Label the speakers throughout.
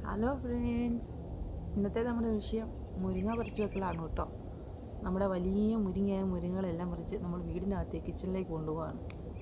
Speaker 1: hello friends ഇന്നത്തെ നമ്മുടെ വിഷയം മുരിങ്ങ പറിച്ചു വെക്കലാണ് കേട്ടോ നമ്മുടെ വലിയ മുരിങ്ങയായ മുരിങ്ങകളെല്ലാം പറിച്ച് നമ്മൾ വീടിനകത്തേക്ക് കിച്ചണിലേക്ക് കൊണ്ടുപോവാണ്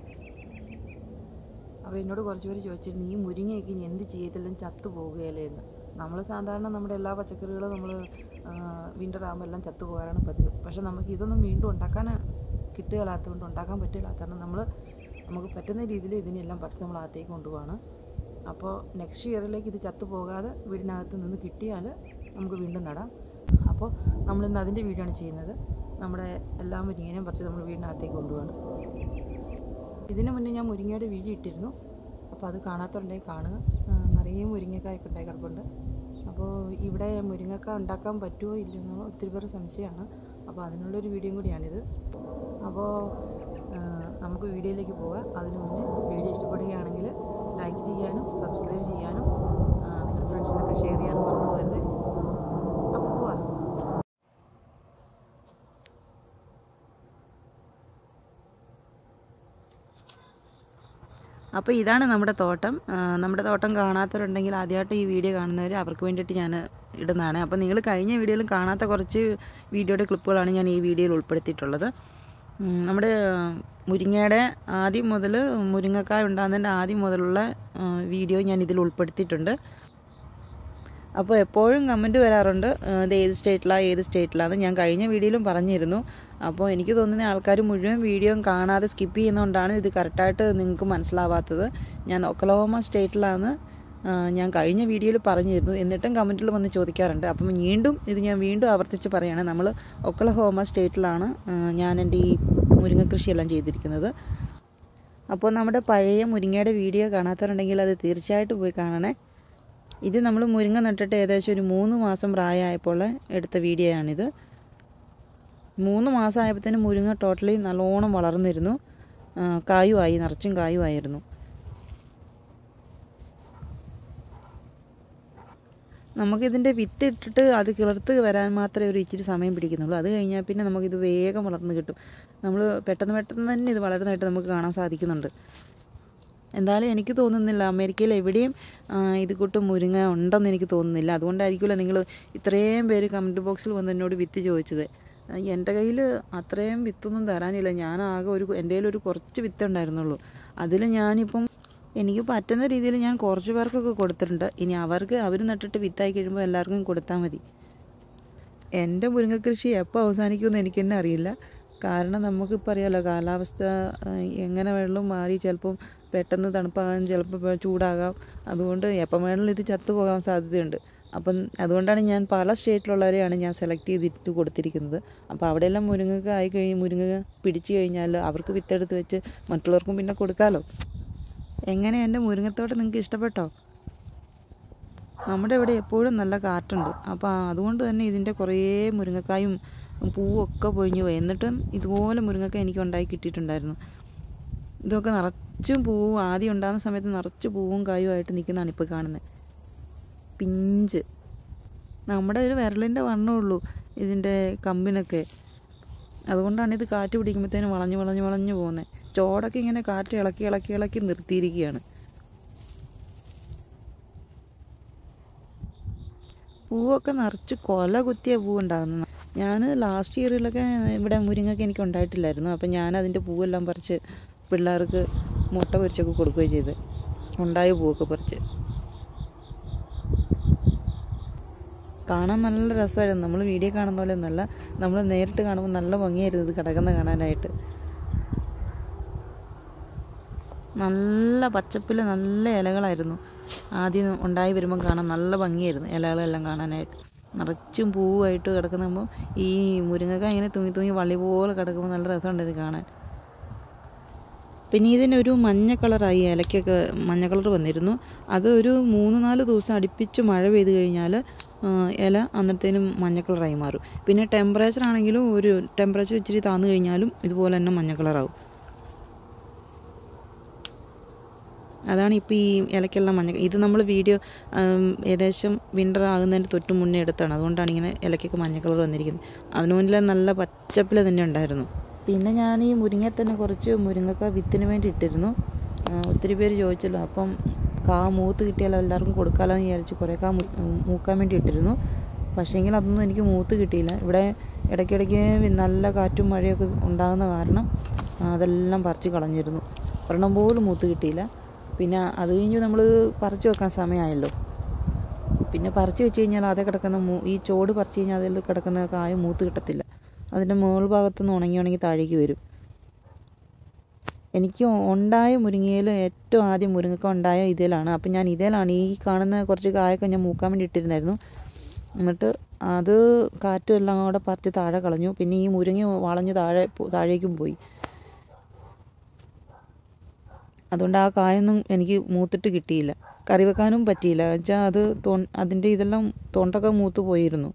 Speaker 1: അപ്പോൾ എന്നോട് കുറച്ച് പേര് ചോദിച്ചിരുന്നു ഈ മുരിങ്ങയൊക്കെ ഇനി എന്ത് ചെയ്യത്തില്ല ചത്തു പോകുകയല്ലേ എന്ന് നമ്മൾ സാധാരണ നമ്മുടെ എല്ലാ പച്ചക്കറികളും നമ്മൾ വിൻ്റർ ആകുമ്പോൾ എല്ലാം ചത്തു പോകാനാണ് പതിവ് പക്ഷേ നമുക്ക് ഇതൊന്നും വീണ്ടും ഉണ്ടാക്കാൻ കിട്ടുകയില്ലാത്തതുകൊണ്ട് ഉണ്ടാക്കാൻ പറ്റില്ലാത്തതാണ് നമ്മൾ നമുക്ക് പറ്റുന്ന രീതിയിൽ ഇതിനെല്ലാം പറിച്ച് നമ്മൾ അകത്തേക്ക് കൊണ്ടുപോവാണ് അപ്പോൾ നെക്സ്റ്റ് ഇയറിലേക്ക് ഇത് ചത്തു പോകാതെ വീടിനകത്ത് നിന്ന് കിട്ടിയാൽ നമുക്ക് വീണ്ടും നടാം അപ്പോൾ നമ്മളിന്ന് അതിൻ്റെ വീഡിയോ ആണ് ചെയ്യുന്നത് നമ്മുടെ എല്ലാ മുരിങ്ങനെയും പറിച്ച് നമ്മൾ വീടിനകത്തേക്ക് കൊണ്ടുപോവാണ് ഇതിന് മുന്നേ ഞാൻ മുരിങ്ങയുടെ വീഡിയോ ഇട്ടിരുന്നു അപ്പോൾ അത് കാണാത്തുണ്ടെങ്കിൽ കാണുക ആ, നിറയെ മുരിങ്ങക്കായൊക്കെ ഉണ്ടായി കിടപ്പുണ്ട് അപ്പോൾ ഇവിടെ മുരിങ്ങക്ക ഉണ്ടാക്കാൻ പറ്റുമോ ഇല്ലെന്നോ ഒത്തിരി പേർ സംശയമാണ് അപ്പോൾ അതിനുള്ളൊരു വീഡിയോയും കൂടിയാണിത് അപ്പോൾ ആ, നമുക്ക് വീഡിയോയിലേക്ക് പോകാം അതിനു മുന്നേ വീഡിയോ ഇഷ്ടപ്പെടുകയാണെങ്കിൽ ലൈക്ക് ചെയ്യാനും സബ്സ്ക്രൈബ് ചെയ്യാനും ആ, നിങ്ങളുടെ ഫ്രണ്ട്സിനൊക്കെ ഷെയർ ചെയ്യാനും മറന്നു പോകരുത് അപ്പോൾ പോവാം അപ്പോൾ ഇതാണ് നമ്മുടെ തോട്ടം ആ, നമ്മുടെ തോട്ടം കാണാത്തവരുണ്ടെങ്കിൽ ആദ്യമായിട്ട് ഈ വീഡിയോ കാണുന്നവർ അവർക്ക് വേണ്ടിയിട്ട് ഞാൻ ഇടുന്നതാണ് അപ്പോൾ നിങ്ങൾ കഴിഞ്ഞ വീഡിയോയിലും കാണാത്ത കുറച്ച് വീഡിയോയുടെ ക്ലിപ്പുകളാണ് ഞാൻ ഈ വീഡിയോയിൽ ഉൾപ്പെടുത്തിയിട്ടുള്ളത് ഉം, നമ്മുടെ മുരിങ്ങയുടെ ആദ്യം മുതൽ മുരിങ്ങക്കായ ഉണ്ടാകുന്നതിൻ്റെ ആദ്യം മുതലുള്ള ആ, വീഡിയോ ഞാൻ ഇതിൽ ഉൾപ്പെടുത്തിയിട്ടുണ്ട് അപ്പോൾ എപ്പോഴും കമൻറ്റ് വരാറുണ്ട് ആ, ഇത് ഏത് സ്റ്റേറ്റിലാണ് ഏത് സ്റ്റേറ്റിലാണെന്ന് ഞാൻ കഴിഞ്ഞ വീഡിയോയിലും പറഞ്ഞിരുന്നു അപ്പോൾ എനിക്ക് തോന്നുന്ന ആൾക്കാർ മുഴുവൻ വീഡിയോ കാണാതെ സ്കിപ്പ് ചെയ്യുന്നതുകൊണ്ടാണ് ഇത് കറക്റ്റായിട്ട് നിങ്ങൾക്ക് മനസ്സിലാവാത്തത് ഞാൻ ഒക്കലോമ സ്റ്റേറ്റിലാണ് ആ, ഞാൻ കഴിഞ്ഞ വീഡിയോയിൽ പറഞ്ഞിരുന്നു എന്നിട്ടും കമൻറ്റിൽ വന്ന് ചോദിക്കാറുണ്ട് അപ്പം വീണ്ടും ഇത് ഞാൻ വീണ്ടും ആവർത്തിച്ച് പറയുകയാണ് നമ്മൾ ഒക്കലഹോമ സ്റ്റേറ്റിലാണ് ആ, ഞാൻ എൻ്റെ ഈ മുരിങ്ങ കൃഷിയെല്ലാം ചെയ്തിരിക്കുന്നത് അപ്പോൾ നമ്മുടെ പഴയ മുരിങ്ങയുടെ വീഡിയോ കാണാത്തവരുണ്ടെങ്കിൽ അത് തീർച്ചയായിട്ടും പോയി കാണണേ ഇത് നമ്മൾ മുരിങ്ങ നട്ടിട്ട് ഏകദേശം ഒരു മൂന്ന് മാസം പ്രായമായപ്പോൾ എടുത്ത വീഡിയോ ആണിത് മൂന്ന് മാസം ആയപ്പോഴത്തേനും മുരിങ്ങ ടോട്ടലി നല്ലോണം വളർന്നിരുന്നു ആ, കായുമായി നിറച്ചും കായുമായിരുന്നു നമുക്കിതിൻ്റെ വിത്ത് ഇട്ടിട്ട് അത് കിളർത്ത് വരാൻ മാത്രമേ ഒരു ഇച്ചിരി സമയം പിടിക്കുന്നുള്ളൂ അത് കഴിഞ്ഞാൽ പിന്നെ നമുക്കിത് വേഗം വളർന്ന് കിട്ടും നമ്മൾ പെട്ടെന്ന് പെട്ടെന്ന് തന്നെ ഇത് വളരുന്നതായിട്ട് നമുക്ക് കാണാൻ സാധിക്കുന്നുണ്ട് എന്തായാലും എനിക്ക് തോന്നുന്നില്ല അമേരിക്കയിൽ എവിടെയും ആ, ഇത് കൂട്ട് മുരിങ്ങ ഉണ്ടെന്ന് എനിക്ക് തോന്നുന്നില്ല അതുകൊണ്ടായിരിക്കുമല്ലോ നിങ്ങൾ ഇത്രയും പേര് കമൻറ്റ് ബോക്സിൽ വന്ന് എന്നോട് വിത്ത് ചോദിച്ചത് ആ, എൻ്റെ കയ്യിൽ അത്രയും വിത്തൊന്നും തരാനില്ല ഞാൻ ആകെ ഒരു എൻ്റെ കയ്യിൽ ഒരു കുറച്ച് വിത്ത് ഉണ്ടായിരുന്നുള്ളൂ അതിൽ ഞാനിപ്പം എനിക്ക് പറ്റുന്ന രീതിയിൽ ഞാൻ കുറച്ച് പേർക്കൊക്കെ കൊടുത്തിട്ടുണ്ട് ഇനി അവർക്ക് അവർ നട്ടിട്ട് വിത്തായി കഴിയുമ്പോൾ എല്ലാവർക്കും കൊടുത്താൽ മതി എൻ്റെ മുരിങ്ങക്കൃഷി എപ്പോൾ അവസാനിക്കുമെന്ന് എനിക്ക് തന്നെ അറിയില്ല കാരണം നമുക്കിപ്പോൾ അറിയാലോ കാലാവസ്ഥ ആ, എങ്ങനെ വെള്ളം മാറി ചിലപ്പം പെട്ടെന്ന് തണുപ്പാകാൻ ചിലപ്പോൾ ചൂടാകാം അതുകൊണ്ട് എപ്പം വേണമെങ്കിലും ഇത് ചത്തുപോകാൻ സാധ്യതയുണ്ട് അപ്പം അതുകൊണ്ടാണ് ഞാൻ പല സ്റ്റേറ്റിലുള്ളവരെയാണ് ഞാൻ സെലക്ട് ചെയ്തിട്ട് കൊടുത്തിരിക്കുന്നത് അപ്പോൾ അവിടെയെല്ലാം മുരിങ്ങക്ക ആയി കഴിഞ്ഞ് മുരിങ്ങ പിടിച്ചു കഴിഞ്ഞാൽ അവർക്ക് വിത്തെടുത്ത് വെച്ച് മറ്റുള്ളവർക്കും പിന്നെ കൊടുക്കാമല്ലോ എങ്ങനെ എൻ്റെ മുരിങ്ങത്തോട്ടം നിങ്ങൾക്ക് ഇഷ്ടപ്പെട്ടോ നമ്മുടെ ഇവിടെ എപ്പോഴും നല്ല കാറ്റുണ്ട് അപ്പോൾ അതുകൊണ്ട് തന്നെ ഇതിൻ്റെ കുറേ മുരിങ്ങക്കായും പൂവും ഒക്കെ പൊഴിഞ്ഞു പോയി എന്നിട്ടും ഇതുപോലെ മുരിങ്ങക്കായ എനിക്ക് ഉണ്ടായി കിട്ടിയിട്ടുണ്ടായിരുന്നു ഇതൊക്കെ നിറച്ചും പൂവും ആദ്യം ഉണ്ടാകുന്ന സമയത്ത് നിറച്ച് പൂവും കായും ആയിട്ട് നിൽക്കുന്നതാണ് ഇപ്പോൾ കാണുന്നത് പിഞ്ച് നമ്മുടെ ഒരു വിരലിൻ്റെ വണ്ണമേ ഉള്ളൂ ഇതിൻ്റെ കമ്പിനൊക്കെ അതുകൊണ്ടാണ് ഇത് കാറ്റ് പിടിക്കുമ്പോഴത്തേനും വളഞ്ഞ് വളഞ്ഞ് വളഞ്ഞ് പോകുന്നത് ചോടൊക്കെ ഇങ്ങനെ കാറ്റ് ഇളക്കി ഇളക്കി ഇളക്കി നിർത്തിയിരിക്കുകയാണ് പൂവൊക്കെ നിറച്ച് കൊല കുത്തിയ പൂ ഉണ്ടാകുന്നത് ഞാൻ ലാസ്റ്റ് ഇയറിലൊക്കെ ഇവിടെ മുരിങ്ങൊക്കെ എനിക്ക് ഉണ്ടായിട്ടില്ലായിരുന്നു അപ്പം ഞാൻ അതിൻ്റെ പൂവെല്ലാം പറിച്ച് പിള്ളേർക്ക് മുട്ട പൊരിച്ചൊക്കെ കൊടുക്കുകയും ചെയ്ത് ഉണ്ടായ പൂവൊക്കെ പറിച്ച് കാണാൻ നല്ല രസമായിരുന്നു നമ്മൾ വീഡിയോ കാണുന്ന പോലെ ഒന്നല്ല നമ്മൾ നേരിട്ട് കാണുമ്പോൾ നല്ല ഭംഗിയായിരുന്നു ഇത് കിടക്കുന്ന കാണാനായിട്ട് നല്ല പച്ചപ്പിൽ നല്ല ഇലകളായിരുന്നു ആദ്യം ഉണ്ടായി വരുമ്പം കാണാൻ നല്ല ഭംഗിയായിരുന്നു ഇലകളെല്ലാം കാണാനായിട്ട് നിറച്ചും പൂവായിട്ട് കിടക്കുമ്പോൾ ഈ മുരിങ്ങക്ക ഇങ്ങനെ തൂങ്ങി തൂങ്ങി വള്ളി പോലെ കിടക്കുമ്പോൾ നല്ല രസമുണ്ട് ഇത് കാണാൻ പിന്നെ ഇതിനൊരു മഞ്ഞ കളറായി ഇലയ്ക്കൊക്കെ മഞ്ഞ കളർ വന്നിരുന്നു അത് ഒരു മൂന്ന് നാല് ദിവസം അടുപ്പിച്ച് മഴ പെയ്ത് കഴിഞ്ഞാൽ ആ, ഇല അന്നത്തേനും മഞ്ഞ കളറായി മാറും പിന്നെ ടെമ്പറേച്ചർ ആണെങ്കിലും ഒരു ടെമ്പറേച്ചർ ഇച്ചിരി താന്നു കഴിഞ്ഞാലും ഇതുപോലെ തന്നെ മഞ്ഞ കളറാവും അതാണ് ഇപ്പോൾ ഈ ഇലയ്ക്കെല്ലാം മഞ്ഞ ഇത് നമ്മൾ വീഡിയോ ആം, ഏകദേശം വിൻ്റർ ആകുന്നതിന് തൊട്ട് മുന്നേ എടുത്താണ് അതുകൊണ്ടാണ് ഇങ്ങനെ ഇലയ്ക്കൊക്കെ മഞ്ഞ കളർ വന്നിരിക്കുന്നത് അതിനു മുന്നിൽ നല്ല പച്ചപ്പിൽ തന്നെ ഉണ്ടായിരുന്നു പിന്നെ ഞാൻ ഈ മുരിങ്ങ തന്നെ കുറച്ച് മുരിങ്ങക്ക വിത്തിന് വേണ്ടി ഇട്ടിരുന്നു ആ, ഒത്തിരി പേര് ചോദിച്ചല്ലോ അപ്പം കാ മൂത്ത് കിട്ടിയാലോ എല്ലാവർക്കും കൊടുക്കാമല്ലോ എന്ന് വിചാരിച്ച് കുറേ കാ മു- മൂക്കാൻ വേണ്ടി ഇട്ടിരുന്നു പക്ഷേങ്കിൽ അതൊന്നും എനിക്ക് മൂത്ത് കിട്ടിയില്ല ഇവിടെ ഇടയ്ക്കിടയ്ക്ക് നല്ല കാറ്റും മഴയൊക്കെ ഉണ്ടാകുന്ന കാരണം അതെല്ലാം പറിച്ച് കളഞ്ഞിരുന്നു ഒരെണ്ണം പോലും മൂത്ത് കിട്ടിയില്ല പിന്നെ അത് കഴിഞ്ഞ് നമ്മൾ പറിച്ച് വെക്കാൻ സമയമായല്ലോ പിന്നെ പറിച്ച് വെച്ച് കഴിഞ്ഞാൽ അതേ കിടക്കുന്ന മൂ ഈ ചോട് പറിച്ച് കഴിഞ്ഞാൽ അതിൽ കിടക്കുന്ന കായ മൂത്ത് കിട്ടത്തില്ല അതിൻ്റെ മുകൾ ഭാഗത്തുനിന്ന് ഉണങ്ങി ഉണങ്ങി താഴേക്ക് വരും എനിക്ക് ഉണ്ടായ മുരിങ്ങയിൽ ഏറ്റവും ആദ്യം മുരിങ്ങക്ക ഉണ്ടായ ഇതിലാണ് അപ്പം ഞാൻ ഇതിലാണ് ഈ കാണുന്ന കുറച്ച് കായൊക്കെ ഞാൻ മൂക്കാൻ വേണ്ടി ഇട്ടിരുന്നായിരുന്നു എന്നിട്ട് അത് കാറ്റും എല്ലാം കൂടെ പറിച്ച് താഴെ കളഞ്ഞു പിന്നെ ഈ മുരിങ്ങ വളഞ്ഞ് താഴെ പോ- താഴേക്കും പോയി അതുകൊണ്ട് ആ കായൊന്നും എനിക്ക് മൂത്തിട്ട് കിട്ടിയില്ല കറി വെക്കാനും പറ്റിയില്ല വെച്ചാൽ അത് തൊ അതിൻ്റെ ഇതെല്ലാം തൊണ്ടൊക്കെ മൂത്ത് പോയിരുന്നു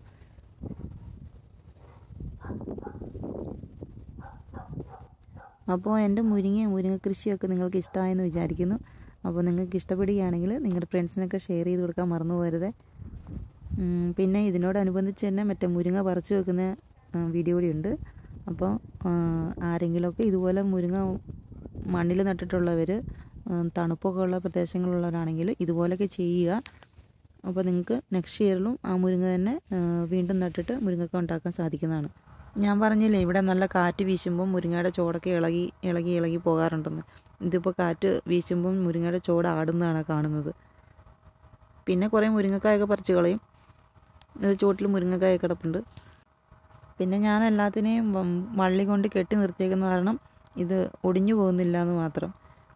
Speaker 1: അപ്പോൾ എൻ്റെ മുരിങ്ങ മുരിങ്ങ കൃഷിയൊക്കെ നിങ്ങൾക്ക് ഇഷ്ടമായെന്ന് വിചാരിക്കുന്നു അപ്പോൾ നിങ്ങൾക്ക് ഇഷ്ടപ്പെടുകയാണെങ്കിൽ നിങ്ങളുടെ ഫ്രണ്ട്സിനൊക്കെ ഷെയർ ചെയ്ത് കൊടുക്കാൻ മറന്നു പോകരുത് ഉം, പിന്നെ ഇതിനോടനുബന്ധിച്ച് തന്നെ മറ്റേ മുരിങ്ങ പറിച്ചു വെക്കുന്ന ആ, വീഡിയോ കൂടി ഉണ്ട് അപ്പോൾ ആ, ആരെങ്കിലുമൊക്കെ ഇതുപോലെ മുരിങ്ങ മണ്ണിൽ നട്ടിട്ടുള്ളവർ തണുപ്പൊക്കെ ഉള്ള പ്രദേശങ്ങളിലുള്ളവരാണെങ്കിൽ ഇതുപോലെയൊക്കെ ചെയ്യുക അപ്പോൾ നിങ്ങൾക്ക് നെക്സ്റ്റ് ഇയറിലും ആ മുരിങ്ങ തന്നെ ആ, വീണ്ടും നട്ടിട്ട് മുരിങ്ങക്ക ഉണ്ടാക്കാൻ സാധിക്കുന്നതാണ് ഞാൻ പറഞ്ഞില്ലേ ഇവിടെ നല്ല കാറ്റ് വീശുമ്പം മുരിങ്ങയുടെ ചോടൊക്കെ ഇളകി ഇളകി ഇളകി പോകാറുണ്ടെന്ന് ഇതിപ്പോൾ കാറ്റ് വീശുമ്പം മുരിങ്ങയുടെ ചോട് ആടുന്നതാണ് കാണുന്നത് പിന്നെ കുറേ മുരിങ്ങക്കായൊക്കെ പറിച്ച് കളയും ഇത് ചുവട്ടിൽ മുരിങ്ങക്കായ കിടപ്പുണ്ട് പിന്നെ ഞാൻ എല്ലാത്തിനെയും വം- വള്ളി കൊണ്ട് കെട്ടി നിർത്തിയേക്കുന്ന കാരണം ഇത് ഒടിഞ്ഞു പോകുന്നില്ല എന്ന് മാത്രം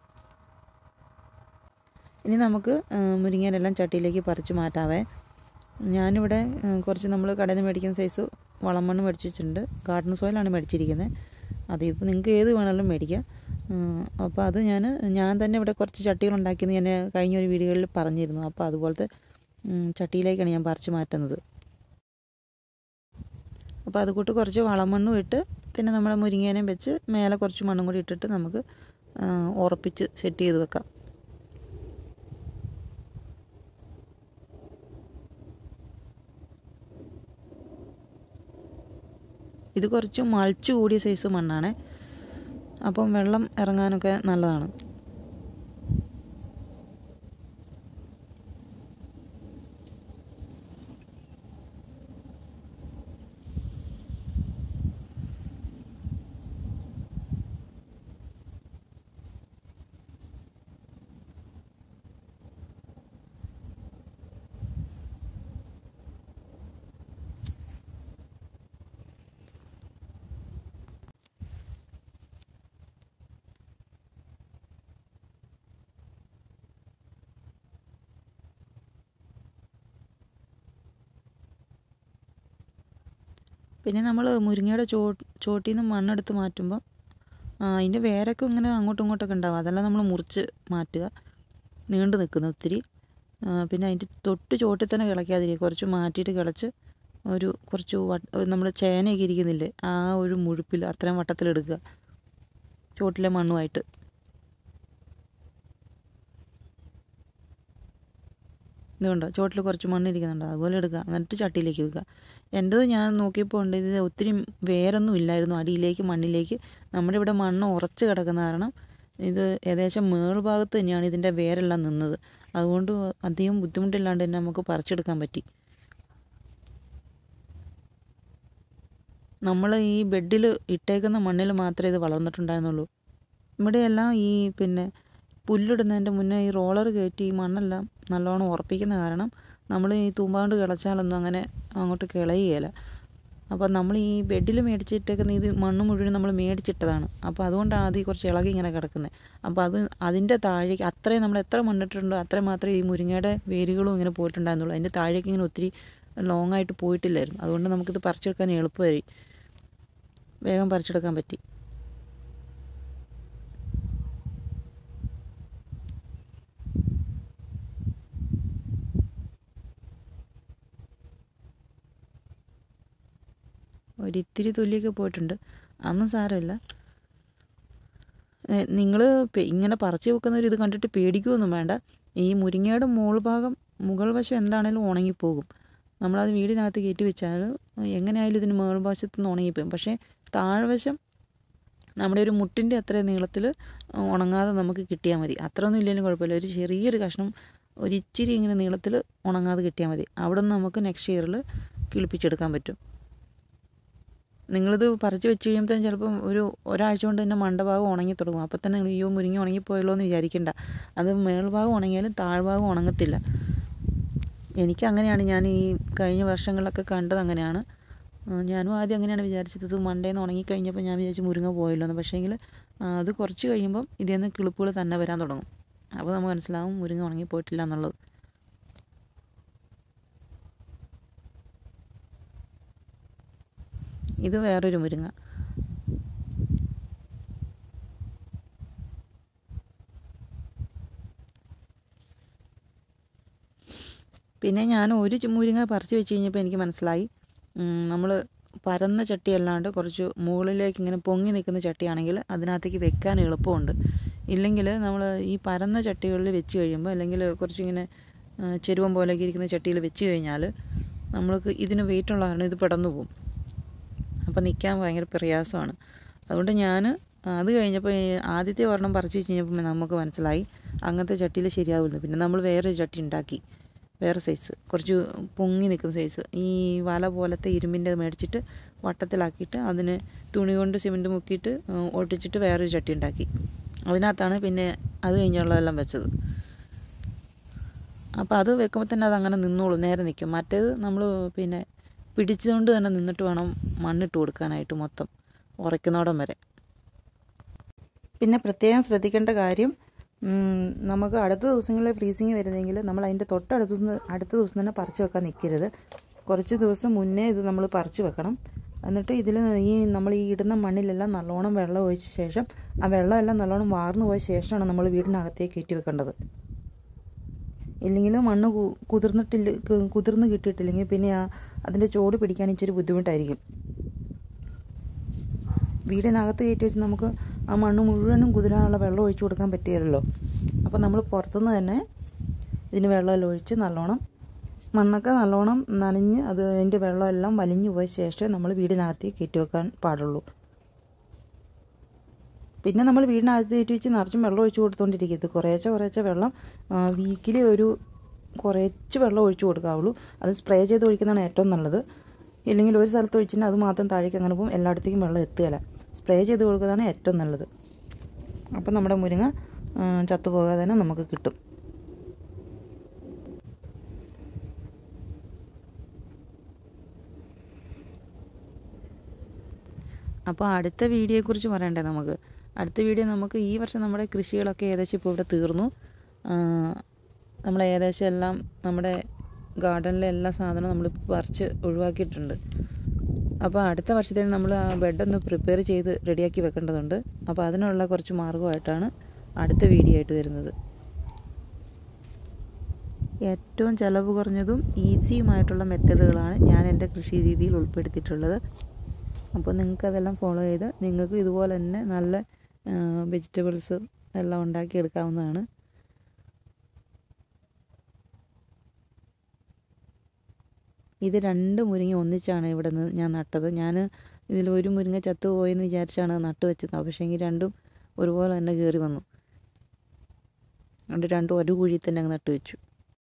Speaker 1: ഇനി നമുക്ക് ആ, മുരിങ്ങയിലെല്ലാം ചട്ടിയിലേക്ക് പറിച്ച് മാറ്റാവേ ഞാനിവിടെ ആ, കുറച്ച് നമ്മൾ കടയിൽ നിന്ന് മേടിക്കുന്ന സൈസ് വളമണ്ണ് മേടിച്ച് വെച്ചിട്ടുണ്ട് ഗാർഡൻ സോയിലാണ് മേടിച്ചിരിക്കുന്നത് അതിപ്പോൾ നിങ്ങൾക്ക് ഏത് വേണമെങ്കിലും മേടിക്കാം അപ്പോൾ അത് ഞാൻ ഞാൻ തന്നെ ഇവിടെ കുറച്ച് ചട്ടികൾ ഉണ്ടാക്കിയെന്ന് ഞാൻ കഴിഞ്ഞ ഒരു വീഡിയോയിൽ പറഞ്ഞിരുന്നു അപ്പോൾ അതുപോലത്തെ ഉം, ചട്ടിയിലേക്കാണ് ഞാൻ പറിച്ച് മാറ്റുന്നത് അപ്പോൾ അതുകൂട്ട് കുറച്ച് വളമണ്ണും ഇട്ട് പിന്നെ നമ്മൾ മുരിങ്ങേനയും വെച്ച് മേലെ കുറച്ച് മണ്ണും കൂടി ഇട്ടിട്ട് നമുക്ക് ആ, ഉറപ്പിച്ച് സെറ്റ് ചെയ്ത് വെക്കാം ഇത് കുറച്ച് മൾച്ച് കൂടിയ സൈസ് മണ്ണാണ് അപ്പം വെള്ളം ഇറങ്ങാനൊക്കെ നല്ലതാണ് പിന്നെ നമ്മൾ മുരിങ്ങയുടെ ചോ ചോട്ടിൽ നിന്ന് മണ്ണെടുത്ത് മാറ്റുമ്പോൾ അതിൻ്റെ വേരൊക്കെ ഇങ്ങനെ അങ്ങോട്ടും ഇങ്ങോട്ടൊക്കെ ഉണ്ടാവും അതെല്ലാം നമ്മൾ മുറിച്ച് മാറ്റുക നീണ്ടു നിൽക്കുന്നു ഒത്തിരി ആ, പിന്നെ അതിൻ്റെ തൊട്ട് ചോട്ടിൽ തന്നെ കിളയ്ക്കാതിരിക്കുക കുറച്ച് മാറ്റിയിട്ട് കിളച്ച് ഒരു കുറച്ച് നമ്മൾ ചേനയൊക്കെ ഇരിക്കുന്നില്ലേ ആ ഒരു മുഴുപ്പിൽ അത്രയും വട്ടത്തിലെടുക്കുക ചോട്ടിലെ മണ്ണുമായിട്ട് ഇതുകൊണ്ടോ ചോട്ടിൽ കുറച്ച് മണ്ണ് ഇരിക്കുന്നുണ്ട് അതുപോലെ എടുക്കുക എന്നിട്ട് ചട്ടിയിലേക്ക് വെക്കുക എൻ്റേത് ഞാൻ നോക്കിയപ്പോൾ ഉണ്ട് ഇത് ഒത്തിരി വേരൊന്നും ഇല്ലായിരുന്നു അടിയിലേക്ക് മണ്ണിലേക്ക് നമ്മുടെ ഇവിടെ മണ്ണ് ഉറച്ച് കിടക്കുന്ന കാരണം ഇത് ഏകദേശം മേൾഭാഗത്ത് തന്നെയാണ് ഇതിൻ്റെ വേരെല്ലാം നിന്നത് അതുകൊണ്ട് അധികം ബുദ്ധിമുട്ടില്ലാണ്ട് തന്നെ നമുക്ക് പറിച്ചെടുക്കാൻ പറ്റി നമ്മൾ ഈ ബെഡിൽ ഇട്ടേക്കുന്ന മണ്ണിൽ മാത്രമേ ഇത് വളർന്നിട്ടുണ്ടായിരുന്നുള്ളൂ ഇവിടെയെല്ലാം ഈ പിന്നെ പുല്ലിടുന്നതിൻ്റെ മുന്നേ ഈ റോളർ കയറ്റി ഈ മണ്ണെല്ലാം നല്ലോണം ഉറപ്പിക്കുന്ന കാരണം നമ്മൾ ഈ തൂമ്പാണ്ട് കിളച്ചാലൊന്നും അങ്ങനെ അങ്ങോട്ട് കിളയുകയില്ല അപ്പോൾ നമ്മൾ ഈ ബെഡിൽ മേടിച്ചിട്ടേക്കുന്ന ഇത് മണ്ണ് മുഴുവൻ നമ്മൾ മേടിച്ചിട്ടതാണ് അപ്പോൾ അതുകൊണ്ടാണ് അത് ഈ കുറച്ച് ഇളകി ഇങ്ങനെ കിടക്കുന്നത് അപ്പോൾ അത് അതിൻ്റെ താഴേക്ക് അത്രയും നമ്മൾ എത്ര മണ്ണിട്ടിട്ടുണ്ടോ അത്രയും മാത്രമേ ഈ മുരിങ്ങയുടെ വേരുകളും ഇങ്ങനെ പോയിട്ടുണ്ടായിരുന്നുള്ളൂ അതിൻ്റെ താഴേക്ക് ഇങ്ങനെ ഒത്തിരി ലോങ് ആയിട്ട് പോയിട്ടില്ലായിരുന്നു അതുകൊണ്ട് നമുക്കിത് പറിച്ചെടുക്കാൻ എളുപ്പമായി വേഗം പറിച്ചെടുക്കാൻ പറ്റി ഒരിത്തിരി തൊലിയൊക്കെ പോയിട്ടുണ്ട് അന്ന് സാരമില്ല നിങ്ങൾ ഇങ്ങനെ പറിച്ച് വെക്കുന്നവർ ഇത് കണ്ടിട്ട് പേടിക്കുകയൊന്നും വേണ്ട ഈ മുരിങ്ങയുടെ മുകൾ ഭാഗം മുകൾ വശം എന്താണേലും ഉണങ്ങിപ്പോകും നമ്മളത് വീടിനകത്ത് കയറ്റി വെച്ചാൽ എങ്ങനെയായാലും ഇതിന് മുകൾ വശത്ത് നിന്ന് ഉണങ്ങിപ്പോകും പക്ഷേ താഴ്വശം നമ്മുടെ ഒരു മുട്ടിൻ്റെ അത്ര നീളത്തിൽ ഉണങ്ങാതെ നമുക്ക് കിട്ടിയാൽ മതി അത്രയൊന്നും ഇല്ലെങ്കിലും കുഴപ്പമില്ല ഒരു ചെറിയൊരു കഷ്ണം ഒരു ഇച്ചിരി ഇങ്ങനെ നീളത്തിൽ ഉണങ്ങാതെ കിട്ടിയാൽ മതി അവിടെ നിന്ന് നമുക്ക് നെക്സ്റ്റ് ഇയറിൽ കിളിപ്പിച്ചെടുക്കാൻ പറ്റും നിങ്ങളിത് പറിച്ച് വെച്ച് കഴിയുമ്പോഴത്തേനും ചിലപ്പം ഒരു ഒരാഴ്ച കൊണ്ട് തന്നെ മണ്ടഭാഗം ഉണങ്ങി തുടങ്ങും അപ്പോൾ തന്നെ നിങ്ങൾ അയ്യോ മുരിങ്ങ ഉണങ്ങിപ്പോയല്ലോ എന്ന് വിചാരിക്കേണ്ട അത് മേൾഭാഗം ഉണങ്ങിയാലും താഴ്ഭാഗം ഉണങ്ങത്തില്ല എനിക്ക് അങ്ങനെയാണ് ഞാൻ ഈ കഴിഞ്ഞ വർഷങ്ങളിലൊക്കെ കണ്ടത് അങ്ങനെയാണ് ആ, ഞാനും ആദ്യം അങ്ങനെയാണ് വിചാരിച്ചത് ഇത് മണ്ടേന്ന് ഉണങ്ങിക്കഴിഞ്ഞപ്പോൾ ഞാൻ വിചാരിച്ചു മുരിങ്ങ പോയല്ലോ എന്ന് പക്ഷേങ്കിൽ അത് കുറച്ച് കഴിയുമ്പം ഇതിൽ നിന്ന് കിളിപ്പുകൾ തന്നെ വരാൻ തുടങ്ങും അപ്പോൾ നമുക്ക് മനസ്സിലാവും മുരിങ്ങ ഉണങ്ങിപ്പോയിട്ടില്ല എന്നുള്ളത് ഇത് വേറൊരു മുരിങ്ങ പിന്നെ ഞാൻ ഒരു ചു- മുരിങ്ങ പറിച്ച് വെച്ച് കഴിഞ്ഞപ്പോൾ എനിക്ക് മനസ്സിലായി നമ്മൾ പരന്ന ചട്ടി അല്ലാണ്ട് കുറച്ച് മുകളിലേക്ക് ഇങ്ങനെ പൊങ്ങി നിൽക്കുന്ന ചട്ടിയാണെങ്കിൽ അതിനകത്തേക്ക് വെക്കാൻ എളുപ്പമുണ്ട് ഇല്ലെങ്കിൽ നമ്മൾ ഈ പരന്ന ചട്ടികളിൽ വെച്ച് കഴിയുമ്പോൾ അല്ലെങ്കിൽ കുറച്ചിങ്ങനെ ആ, ചെരുവം പോലെയൊക്കെ ഇരിക്കുന്ന ചട്ടിയിൽ വെച്ച് കഴിഞ്ഞാൽ നമ്മൾക്ക് ഇതിന് വെയിറ്റ് ഉള്ള കാരണം ഇത് പെടന്നു പോകും അപ്പോൾ നിൽക്കാൻ ഭയങ്കര പ്രയാസമാണ് അതുകൊണ്ട് ഞാൻ അത് കഴിഞ്ഞപ്പോൾ ഈ ആദ്യത്തെ ഒരെണ്ണം പറിച്ച് വെച്ച് കഴിഞ്ഞപ്പോൾ നമുക്ക് മനസ്സിലായി അങ്ങനത്തെ ചട്ടിയിൽ ശരിയാവില്ല പിന്നെ നമ്മൾ വേറെ ചട്ടി ഉണ്ടാക്കി വേറെ സൈസ് കുറച്ച് പൊങ്ങി നിൽക്കുന്ന സൈസ് ഈ വല പോലത്തെ ഇരുമ്പിൻ്റെ മേടിച്ചിട്ട് വട്ടത്തിലാക്കിയിട്ട് അതിന് തുണി കൊണ്ട് സിമെൻറ്റ് മുക്കിയിട്ട് ഉം, ഒട്ടിച്ചിട്ട് വേറൊരു ചട്ടി ഉണ്ടാക്കി അതിനകത്താണ് പിന്നെ അത് കഴിഞ്ഞുള്ളതെല്ലാം വെച്ചത് അപ്പോൾ അത് വെക്കുമ്പോൾ തന്നെ അത് അങ്ങനെ നിന്നോളും നേരെ നിൽക്കും മറ്റേത് നമ്മൾ പിന്നെ പിടിച്ചുകൊണ്ട് തന്നെ നിന്നിട്ട് വേണം മണ്ണിട്ട് കൊടുക്കാനായിട്ട് മൊത്തം ഉറയ്ക്കുന്നോടം വരെ പിന്നെ പ്രത്യേകം ശ്രദ്ധിക്കേണ്ട കാര്യം ഉം, നമുക്ക് അടുത്ത ദിവസങ്ങളിൽ ഫ്രീസിങ് വരുന്നെങ്കിൽ നമ്മൾ അതിൻ്റെ തൊട്ടടുത്ത ദിവസം അടുത്ത ദിവസം തന്നെ പറിച്ച് വെക്കാൻ നിൽക്കരുത് കുറച്ച് ദിവസം മുന്നേ ഇത് നമ്മൾ പറിച്ച് വെക്കണം എന്നിട്ട് ഇതിൽ ഈ നമ്മൾ ഈ ഇടുന്ന മണ്ണിലെല്ലാം നല്ലോണം വെള്ളം ഒഴിച്ച ശേഷം ആ വെള്ളമെല്ലാം നല്ലോണം വാർന്നു പോയ ശേഷമാണ് നമ്മൾ വീടിനകത്തേക്ക് കയറ്റി വെക്കേണ്ടത് ഇല്ലെങ്കിൽ മണ്ണ് കു- കുതിർന്നിട്ടില്ല കു- കുതിർന്ന് കിട്ടിയിട്ടില്ലെങ്കിൽ പിന്നെ ആ അതിൻ്റെ ചോട് പിടിക്കാൻ ഇച്ചിരി ബുദ്ധിമുട്ടായിരിക്കും വീടിനകത്ത് കയറ്റി വെച്ച് നമുക്ക് ആ മണ്ണ് മുഴുവനും കുതിരാനുള്ള വെള്ളം ഒഴിച്ചു കൊടുക്കാൻ പറ്റിയല്ലോ അപ്പോൾ നമ്മൾ പുറത്തുനിന്ന് തന്നെ ഇതിന് വെള്ളമെല്ലാം ഒഴിച്ച് നല്ലോണം മണ്ണൊക്കെ നല്ലോണം നനഞ്ഞ് അത് അതിൻ്റെ വെള്ളമെല്ലാം വലിഞ്ഞു പോയ ശേഷം നമ്മൾ വീടിനകത്തേക്ക് കയറ്റി വെക്കാൻ പാടുള്ളൂ പിന്നെ നമ്മൾ വീടിനകത്ത് കയറ്റി വെച്ച് നിറച്ചും വെള്ളം ഒഴിച്ചു കൊടുത്തുകൊണ്ടിരിക്കരുത് കുറേശ്ശെ കുറേശ്ശെ വെള്ളം വീക്കിലി ഒരു കുറച്ച് വെള്ളം ഒഴിച്ചു കൊടുക്കാവുള്ളൂ അത് സ്പ്രേ ചെയ്ത് ഒഴിക്കുന്നതാണ് ഏറ്റവും നല്ലത് ഇല്ലെങ്കിൽ ഒരു സ്ഥലത്ത് ഒഴിച്ചിട്ട് അത് മാത്രം താഴേക്ക് അങ്ങനെ പോകും എല്ലായിടത്തേക്കും വെള്ളം എത്തുകയില്ല സ്പ്രേ ചെയ്ത് കൊടുക്കുന്നതാണ് ഏറ്റവും നല്ലത് അപ്പം നമ്മുടെ മുരിങ്ങ ആ, ചത്തുപോകാതെ തന്നെ നമുക്ക് കിട്ടും അപ്പോൾ അടുത്ത വീഡിയോയെക്കുറിച്ച് പറയണ്ടേ നമുക്ക് അടുത്ത വീഡിയോ നമുക്ക് ഈ വർഷം നമ്മുടെ കൃഷികളൊക്കെ ഏകദേശം ഇപ്പോൾ ഇവിടെ തീർന്നു ആ, നമ്മൾ ഏകദേശം എല്ലാം നമ്മുടെ ഗാർഡനിലെ എല്ലാ സാധനവും നമ്മൾ പറിച്ച് ഒഴിവാക്കിയിട്ടുണ്ട് അപ്പോൾ അടുത്ത വർഷത്തേന് നമ്മൾ ആ ബെഡൊന്ന് പ്രിപ്പയർ ചെയ്ത് റെഡിയാക്കി വെക്കേണ്ടതുണ്ട് അപ്പോൾ അതിനുള്ള കുറച്ച് മാർഗമായിട്ടാണ് അടുത്ത വീഡിയോ ആയിട്ട് വരുന്നത് ഏറ്റവും ചിലവ് കുറഞ്ഞതും ഈസിയുമായിട്ടുള്ള മെത്തേഡുകളാണ് ഞാൻ എൻ്റെ കൃഷി രീതിയിൽ ഉൾപ്പെടുത്തിയിട്ടുള്ളത് അപ്പോൾ നിങ്ങൾക്ക് അതെല്ലാം ഫോളോ ചെയ്ത് നിങ്ങൾക്ക് ഇതുപോലെ തന്നെ നല്ല വെജിറ്റബിൾസ് എല്ലാം ഉണ്ടാക്കിയെടുക്കാവുന്നതാണ് ഇത് രണ്ട് മുരിങ്ങ ഒന്നിച്ചാണ് ഇവിടെ നിന്ന് ഞാൻ നട്ടത് ഞാൻ ഇതിൽ ഒരു മുരിങ്ങ ചത്തു പോയെന്ന് വിചാരിച്ചാണ് നട്ടു വെച്ചത് പക്ഷേങ്കിൽ രണ്ടും ഒരുപോലെ തന്നെ കയറി വന്നു അതുകൊണ്ട് രണ്ടും ഒരു കുഴി തന്നെ അങ്ങ് നട്ടു വെച്ചു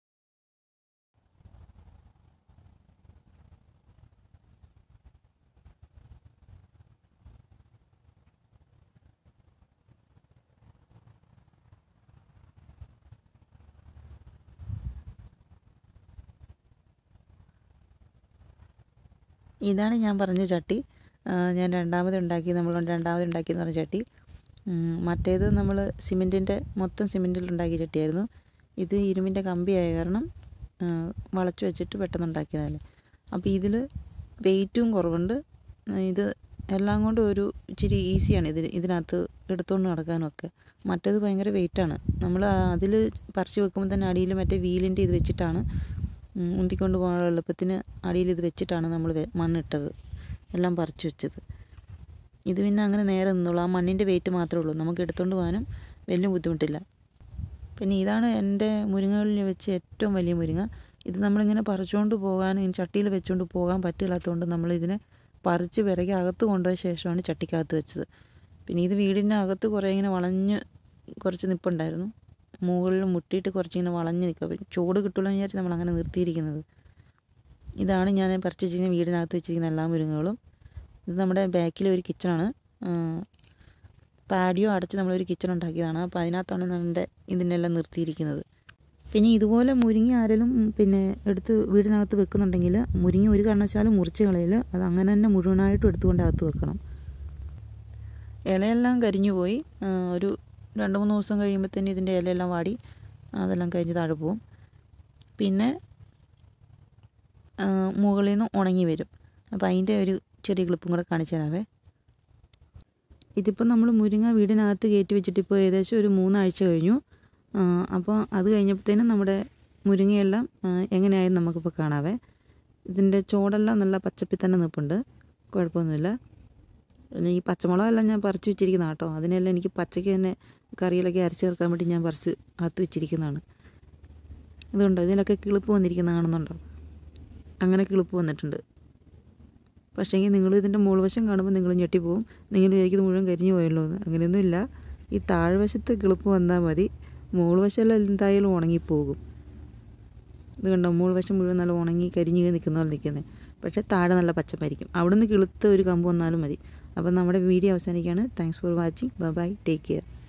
Speaker 1: ഇതാണ് ഞാൻ പറഞ്ഞ ചട്ടി ആ, ഞാൻ രണ്ടാമത് ഉണ്ടാക്കി നമ്മൾ രണ്ടാമത് ഉണ്ടാക്കിയെന്ന് പറഞ്ഞ ചട്ടി ഉം, മറ്റേത് നമ്മൾ സിമെൻറ്റിൻ്റെ മൊത്തം സിമെൻറ്റിൽ ഉണ്ടാക്കിയ ചട്ടിയായിരുന്നു ഇത് ഇരുമ്പിൻ്റെ കമ്പിയായ കാരണം ആ, വളച്ച് വെച്ചിട്ട് പെട്ടെന്ന് ഉണ്ടാക്കിയതല്ലേ അപ്പോൾ ഇതിൽ വെയിറ്റും കുറവുണ്ട് ആ, ഇത് എല്ലാം കൊണ്ടും ഒരു ഇച്ചിരി ഈസിയാണ് ഇതിൽ ഇതിനകത്ത് എടുത്തുകൊണ്ട് നടക്കാനും ഒക്കെ മറ്റേത് ഭയങ്കര വെയിറ്റാണ് നമ്മൾ അതിൽ പറിച്ച് വെക്കുമ്പോൾ തന്നെ അടിയിൽ മറ്റേ വീലിൻ്റെ ഇത് വെച്ചിട്ടാണ് ഉം, ഉന്തിക്കൊണ്ട് പോകാനുള്ള എളുപ്പത്തിന് അടിയിൽ ഇത് വെച്ചിട്ടാണ് നമ്മൾ മണ്ണിട്ടത് എല്ലാം പറിച്ച് വെച്ചത് ഇത് പിന്നെ അങ്ങനെ നേരെ നിന്നുള്ളൂ ആ മണ്ണിൻ്റെ വെയിറ്റ് മാത്രമേ ഉള്ളൂ നമുക്ക് എടുത്തുകൊണ്ട് പോകാനും വലിയ ബുദ്ധിമുട്ടില്ല പിന്നെ ഇതാണ് എൻ്റെ മുരിങ്ങകളിൽ വെച്ച് ഏറ്റവും വലിയ മുരിങ്ങ ഇത് നമ്മളിങ്ങനെ പറിച്ചുകൊണ്ട് പോകാൻ ഈ ചട്ടിയിൽ വെച്ചുകൊണ്ട് പോകാൻ പറ്റില്ലാത്തതുകൊണ്ട് നമ്മളിതിനെ പറിച്ച് പിറകെ അകത്ത് കൊണ്ടുപോയ ശേഷമാണ് ചട്ടിക്കകത്ത് വെച്ചത് പിന്നെ ഇത് വീടിൻ്റെ അകത്ത് കുറേ ഇങ്ങനെ വളഞ്ഞ് കുറച്ച് നിൽപ്പുണ്ടായിരുന്നു മുകളിൽ മുട്ടിയിട്ട് കുറച്ചിങ്ങനെ വളഞ്ഞ് നിൽക്കുക അപ്പം ചൂട് കിട്ടുമല്ലോ എന്ന് വിചാരിച്ച് നമ്മൾ അങ്ങനെ നിർത്തിയിരിക്കുന്നത് ഇതാണ് ഞാൻ പറിച്ച് വെച്ചിരിക്കുന്ന വീടിനകത്ത് വെച്ചിരിക്കുന്ന എല്ലാ മുരിങ്ങകളും ഇത് നമ്മുടെ ബാക്കിലെ ഒരു കിച്ചണാണ് പാഡിയോ അടച്ച് നമ്മളൊരു കിച്ചൺ ഉണ്ടാക്കിയതാണ് അപ്പോൾ അതിനകത്താണ് നമ്മുടെ ഇതിനെല്ലാം നിർത്തിയിരിക്കുന്നത് പിന്നെ ഇതുപോലെ മുരിങ്ങ ആരെങ്കിലും പിന്നെ എടുത്ത് വീടിനകത്ത് വെക്കുന്നുണ്ടെങ്കിൽ മുരിങ്ങ ഒരു കാരണവശാലും മുറിച്ച് കളയില്ല അത് അങ്ങനെ തന്നെ മുഴുവനായിട്ടും എടുത്തുകൊണ്ട് അകത്ത് വെക്കണം ഇലയെല്ലാം കരിഞ്ഞു പോയി ആ, ഒരു രണ്ട് മൂന്ന് ദിവസം കഴിയുമ്പോഴത്തേന് ഇതിൻ്റെ ഇലയെല്ലാം വാടി അതെല്ലാം കരിഞ്ഞ് താഴെ പോവും പിന്നെ ആ, മുകളിൽ നിന്ന് ഉണങ്ങി വരും അപ്പോൾ അതിൻ്റെ ഒരു ചെറിയ ക്ലിപ്പും കൂടെ കാണിച്ചു തരാവേ ഇതിപ്പോൾ നമ്മൾ മുരിങ്ങ വീടിനകത്ത് കയറ്റി വെച്ചിട്ട് ഇപ്പോൾ ഏകദേശം ഒരു മൂന്നാഴ്ച കഴിഞ്ഞു ആ, അപ്പോൾ അത് കഴിഞ്ഞപ്പോഴത്തേനും നമ്മുടെ മുരിങ്ങയെല്ലാം ആ, എങ്ങനെയായെന്ന് നമുക്കിപ്പോൾ കാണാവേ ഇതിൻ്റെ ചോടെല്ലാം നല്ല പച്ചപ്പിൽ തന്നെ നിൽപ്പുണ്ട് കുഴപ്പമൊന്നുമില്ല പിന്നെ ഈ പച്ചമുളകെല്ലാം ഞാൻ പറിച്ച് വെച്ചിരിക്കുന്ന കേട്ടോ അതിനെല്ലാം എനിക്ക് പച്ചയ്ക്ക് തന്നെ കറിയിലൊക്കെ അരച്ച് ചേർക്കാൻ വേണ്ടി ഞാൻ പറിച്ച് അകത്ത് വെച്ചിരിക്കുന്നതാണ് ഇതുണ്ടോ ഇതിലൊക്കെ കിളിപ്പ് വന്നിരിക്കുന്ന കാണുന്നുണ്ടോ അങ്ങനെ കിളിപ്പ് വന്നിട്ടുണ്ട് പക്ഷേങ്കിൽ നിങ്ങൾ ഇതിൻ്റെ മുകൾവശം കാണുമ്പോൾ നിങ്ങൾ ഞെട്ടിപ്പോവും നിങ്ങൾ വിചാരിക്കുന്നത് മുഴുവൻ കരിഞ്ഞു പോയല്ലോ എന്ന് അങ്ങനെയൊന്നുമില്ല ഈ താഴ്വശത്ത് കിളിപ്പ് വന്നാൽ മതി മുകൾവശമെല്ലാം എന്തായാലും ഉണങ്ങിപ്പോകും ഇത് കണ്ടോ മുകൾവശം മുഴുവൻ നല്ല ഉണങ്ങി കരിഞ്ഞു നിൽക്കുന്ന പോലെ നിൽക്കുന്നത് പക്ഷേ താഴെ നല്ല പച്ചപ്പായിരിക്കും അവിടെ നിന്ന് കിളുത്ത ഒരു കമ്പ് വന്നാലും മതി അപ്പം നമ്മുടെ വീഡിയോ അവസാനിക്കുകയാണ് thanks for watching bye bye take care